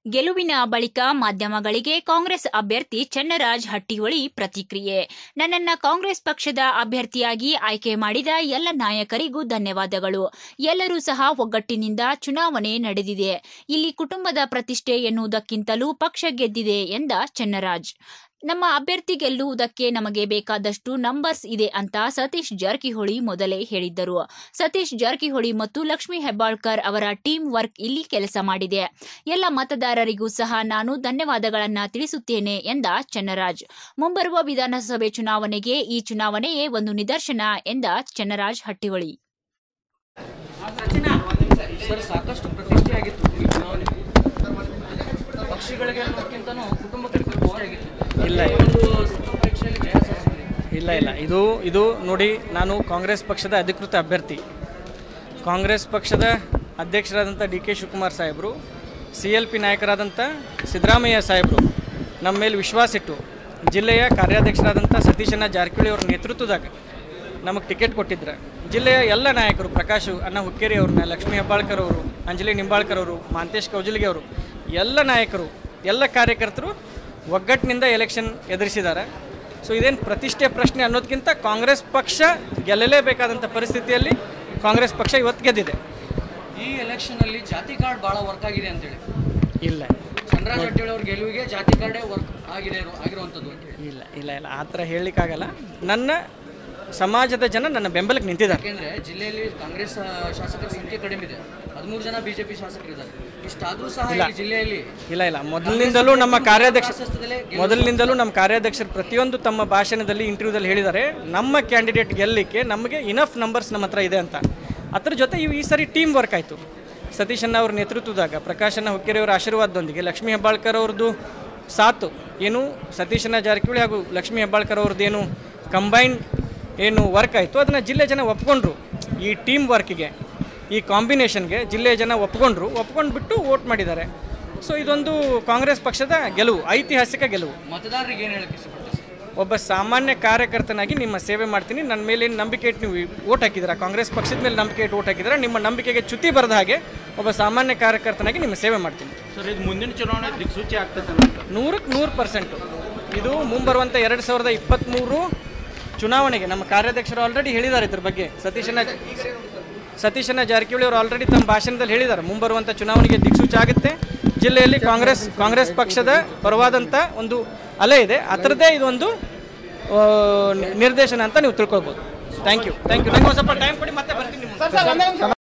ಗೆಲುವಿನ ಬಳಿಕ ಮಾಧ್ಯಮಗಳಿಗೆ ಕಾಂಗ್ರೆಸ್ ಅಭ್ಯರ್ಥಿ ಚನ್ನರಾಜ್ ಹಟ್ಟಿಹೊಳಿ ಪ್ರತಿಕ್ರಿಯೆ ನನ್ನನ್ನ ಕಾಂಗ್ರೆಸ್ ಪಕ್ಷದ ಅಭ್ಯರ್ಥಿಯಾಗಿ ಆಯ್ಕೆ ಮಾಡಿದ ಎಲ್ಲ ನಾಯಕರಿಗೂ ಧನ್ಯವಾದಗಳು ಎಲ್ಲರೂ ಸಹ ಒಗ್ಗಟ್ಟಿನಿಂದ ಚುನಾವಣೆ ನಡೆದಿದೆ ಇಲ್ಲಿ ಕುಟುಂಬದ ಪ್ರತಿಷ್ಠೆ ಎನ್ನುವುದಕ್ಕಿಂತಲೂ ಪಕ್ಷ ಗೆದ್ದಿದೆ ಎಂದ ಚನ್ನರಾಜ್ ನಮ್ಮ ಅಭ್ಯರ್ಥಿ ಗೆಲ್ಲುವುದಕ್ಕೆ ನಮಗೆ ಬೇಕಾದಷ್ಟು ನಂಬರ್ಸ್ ಇದೆ ಅಂತ ಸತೀಶ್ ಜಾರಕಿಹೊಳಿ ಮೊದಲೇ ಹೇಳಿದ್ದರು ಸತೀಶ್ ಜಾರಕಿಹೊಳಿ ಮತ್ತು ಲಕ್ಷ್ಮೀ ಹೆಬ್ಬಾಳ್ಕರ್ ಅವರ ಟೀಮ್ ವರ್ಕ್ ಇಲ್ಲಿ ಕೆಲಸ ಮಾಡಿದೆ ಎಲ್ಲ ಮತದಾರರಿಗೂ ಸಹ ನಾನು ಧನ್ಯವಾದಗಳನ್ನ ತಿಳಿಸುತ್ತೇನೆ ಎಂದ ಚನ್ನರಾಜ್ ಮುಂಬರುವ ವಿಧಾನಸಭೆ ಚುನಾವಣೆಗೆ ಈ ಚುನಾವಣೆಯೇ ಒಂದು ನಿದರ್ಶನ ಎಂದ ಚನ್ನರಾಜ್ ಹಟ್ಟಿಹೊಳಿ ಸರ್ ಸಾಕಷ್ಟು ಪ್ರತಿಷ್ಠೆ ಆಗಿತ್ತು ಈ ಚುನಾವಣೆ ಪಕ್ಷಿಗಳಿಗೆ ಅನ್ನೋದಕ್ಕಿಂತನೂ ಕುಟುಂಬಕ್ಕೆ ಪ್ರತಿಷ್ಠೆ ಆಗಿತ್ತು ಇಲ್ಲ. ಈ ಒಂದು ಪರೀಕ್ಷೆಯಲ್ಲಿ ಜಯ ಸಾಧಿಸಿದೆ ಇಲ್ಲ ಇಲ್ಲ ಇದು ಇದು ನೋಡಿ ನಾನು ಕಾಂಗ್ರೆಸ್ ಪಕ್ಷದ ಅಧಿಕೃತ ಅಭ್ಯರ್ಥಿ ಕಾಂಗ್ರೆಸ್ ಪಕ್ಷದ ಅಧ್ಯಕ್ಷರಾದಂಥ ಡಿ ಕೆ ಶಿವಕುಮಾರ್ ಸಾಹೇಬರು ಸಿ ಎಲ್ ಪಿ ನಾಯಕರಾದಂಥ ಸಿದ್ದರಾಮಯ್ಯ ಸಾಹೇಬರು ನಮ್ಮ ಮೇಲೆ ವಿಶ್ವಾಸ ಇಟ್ಟು ಜಿಲ್ಲೆಯ ಕಾರ್ಯಾಧ್ಯಕ್ಷರಾದಂಥ ಸತೀಶಣ್ಣ ಜಾರಕಿಹೊಳಿ ಅವ್ರ ನೇತೃತ್ವದಾಗ ನಮಗೆ ಟಿಕೆಟ್ ಕೊಟ್ಟಿದ್ರು ಜಿಲ್ಲೆಯ ಎಲ್ಲ ನಾಯಕರು ಪ್ರಕಾಶ್ ಅಣ್ಣ ಹುಕ್ಕೇರಿ ಅವ್ರನ್ನ ಲಕ್ಷ್ಮೀ ಹೆಬ್ಬಾಳ್ಕರ್ ಅವರು ಅಂಜಲಿ ನಿಂಬಾಳ್ಕರ್ ಅವರು ಮಾಂತೇಶ್ ಕೌಜಲ್ಗಿ ಅವರು ಎಲ್ಲ ನಾಯಕರು ಎಲ್ಲ ಕಾರ್ಯಕರ್ತರು ಒಗ್ಗಟ್ಟಿನಿಂದ ಎಲೆಕ್ಷನ್ ಎದುರಿಸಿದ್ದಾರೆ ಸೊ ಇದೇನು ಪ್ರತಿಷ್ಠೆ ಪ್ರಶ್ನೆ ಅನ್ನೋದಕ್ಕಿಂತ ಕಾಂಗ್ರೆಸ್ ಪಕ್ಷ ಗೆಲ್ಲಲೇಬೇಕಾದಂಥ ಪರಿಸ್ಥಿತಿಯಲ್ಲಿ ಕಾಂಗ್ರೆಸ್ ಪಕ್ಷ ಇವತ್ತು ಗೆದ್ದಿದೆ ಈ ಎಲೆಕ್ಷನ್ ಅಲ್ಲಿ ಜಾತಿ ಕಾರ್ಡ್ ಬಹಳ ವರ್ಕ್ ಆಗಿದೆ ಅಂತೇಳಿ ಇಲ್ಲ ಚಂದ್ರರಾಜ್ ಹಟ್ಟಿಹೊಳಿ ಅವ್ರ ಗೆಲುವಿಗೆ ಜಾತಿ ಕಾರ್ಡೇ ವರ್ಕ್ ಆಗಿದೆ ಇರೋ- ಆಗಿರುವಂಥದ್ದು ಅಂತ ಹೇಳಿ ಇಲ್ಲ ಇಲ್ಲ ಇಲ್ಲ ಆ ಥರ ಹೇಳಲಿಕ್ಕಾಗಲ್ಲ ನನ್ನ ಸಮಾಜದ ಜನ ನನ್ನ ಬೆಂಬಲಕ್ಕೆ ನಿಂತಿದ್ದಾರೆ ಯಾಕೆಂದ್ರೆ ಜಿಲ್ಲೆಯಲ್ಲಿ ಕಾಂಗ್ರೆಸ್ ಆ, ಶಾಸಕರ ಸಂಖ್ಯೆ ಕಡಿಮೆ ಇದೆ ಹದಿಮೂರು ಜನ ಬಿಜೆಪಿ ಶಾಸಕರಿದ್ದಾರೆ ಇಷ್ಟಾದ್ರೂ ಸಹ ಈ ಜಿಲ್ಲೆಯಲ್ಲಿ ಇಲ್ಲ ಇಲ್ಲ ಮೊದಲಿನಿಂದಲೂ ನಮ್ಮ ಕಾರ್ಯಾಧ್ಯಕ್ಷ ಶಾಸಕದಲ್ಲೇ ಮೊದಲಿನಿಂದಲೂ ನಮ್ಮ ಕಾರ್ಯಾಧ್ಯಕ್ಷರು ಪ್ರತಿಯೊಂದು ತಮ್ಮ ಭಾಷಣದಲ್ಲಿ ಇಂಟರ್ವ್ಯೂದಲ್ಲಿ ಹೇಳಿದ್ದಾರೆ ನಮ್ಮ ಕ್ಯಾಂಡಿಡೇಟ್ ಗೆಲ್ಲಲಿಕ್ಕೆ ನಮಗೆ ಇನಫ್ ನಂಬರ್ಸ್ ನಮ್ಮ ಹತ್ರ ಇದೆ ಅಂತ ಅದ್ರ ಜೊತೆ ಇವು ಈ ಸರಿ ಟೀಮ್ ವರ್ಕ್ ಆಯಿತು ಸತೀಶಣ್ಣ ಅವ್ರ ನೇತೃತ್ವದಾಗ ಪ್ರಕಾಶಣ್ಣ ಹುಕ್ಕೇರಿ ಅವರ ಆಶೀರ್ವಾದದೊಂದಿಗೆ ಲಕ್ಷ್ಮೀ ಹೆಬ್ಬಾಳ್ಕರ್ ಅವ್ರದ್ದು ಸಾತು ಏನು ಸತೀಶಣ್ಣ ಜಾರಕಿಹೊಳಿ ಹಾಗೂ ಲಕ್ಷ್ಮೀ ಹೆಬ್ಬಾಳ್ಕರ್ ಅವ್ರದ್ದು ಏನು ಕಂಬೈನ್ ಏನು ವರ್ಕ್ ಆಯಿತು ಅದನ್ನು ಜಿಲ್ಲೆ ಜನ ಒಪ್ಕೊಂಡ್ರು ಈ ಟೀಮ್ ವರ್ಕಿಗೆ ಈ ಕಾಂಬಿನೇಷನ್ಗೆ ಜಿಲ್ಲೆಯ ಜನ ಒಪ್ಕೊಂಡ್ರು ಒಪ್ಕೊಂಡು ಬಿಟ್ಟು ವೋಟ್ ಮಾಡಿದ್ದಾರೆ ಸೊ ಇದೊಂದು ಕಾಂಗ್ರೆಸ್ ಪಕ್ಷದ ಗೆಲುವು ಐತಿಹಾಸಿಕ ಗೆಲುವು ಮತದಾರರಿಗೆ ಏನು ಹೇಳಕ್ಕೆ ಇಷ್ಟಪಡ್ತಾರೆ ಸರ್? ಒಬ್ಬ ಸಾಮಾನ್ಯ ಕಾರ್ಯಕರ್ತನಾಗಿ ನಿಮ್ಮ ಸೇವೆ ಮಾಡ್ತೀನಿ ನನ್ನ ಮೇಲೆ ಏನು ನಂಬಿಕೆ ಇಟ್ಟು ನೀವು ಓಟ್ ಹಾಕಿದ್ದೀರಾ ಕಾಂಗ್ರೆಸ್ ಪಕ್ಷದ ಮೇಲೆ ನಂಬಿಕೆ ಇಟ್ಟು ಓಟ್ ಹಾಕಿದ್ದೀರಾ ನಿಮ್ಮ ನಂಬಿಕೆಗೆ ಚ್ಯುತಿ ಬರದ ಹಾಗೆ ಒಬ್ಬ ಸಾಮಾನ್ಯ ಕಾರ್ಯಕರ್ತನಾಗಿ ನಿಮ್ಮ ಸೇವೆ ಮಾಡ್ತೀನಿ ಸರ್ ಇದು ಮುಂದಿನ ಚುನಾವಣೆ ದಿಕ್ಸೂಚಿ ಆಗ್ತದೆ ಅಂತ ನೂರಕ್ಕೆ ನೂರು ಪರ್ಸೆಂಟು ಇದು ಮುಂಬರುವಂಥ ಎರಡು ಸಾವಿರದ ಇಪ್ಪತ್ತ್ಮೂರು ಚುನಾವಣೆಗೆ ನಮ್ಮ ಕಾರ್ಯಾಧ್ಯಕ್ಷರು ಆಲ್ರೆಡಿ ಹೇಳಿದ್ದಾರೆ ಇದ್ರ ಬಗ್ಗೆ ಸತೀಶಣ್ಣ ಸತೀಶಣ್ಣ ಜಾರಕಿಹೊಳಿ ಅವರು ಆಲ್ರೆಡಿ ತಮ್ಮ ಭಾಷಣದಲ್ಲಿ ಹೇಳಿದ್ದಾರೆ ಮುಂಬರುವಂಥ ಚುನಾವಣೆಗೆ ದಿಕ್ಸೂಚಿ ಆಗುತ್ತೆ ಜಿಲ್ಲೆಯಲ್ಲಿ ಕಾಂಗ್ರೆಸ್ ಕಾಂಗ್ರೆಸ್ ಪಕ್ಷದ ಪರವಾದಂಥ ಒಂದು ಅಲೆ ಇದೆ ಅದರದ್ದೇ ಇದೊಂದು ಆ, ನಿರ್ದೇಶನ ಅಂತ ನೀವು ತಿಳ್ಕೊಳ್ಬೋದು ಥ್ಯಾಂಕ್ ಯು ಥ್ಯಾಂಕ್ ಯು ನಂಗೆ ಒಂದು ಸ್ವಲ್ಪ ಟೈಮ್ ಕೊಡಿ ಮತ್ತೆ ಬರ್ತೀನಿ ನಿಮ್ಮ ಮುಂದೆ.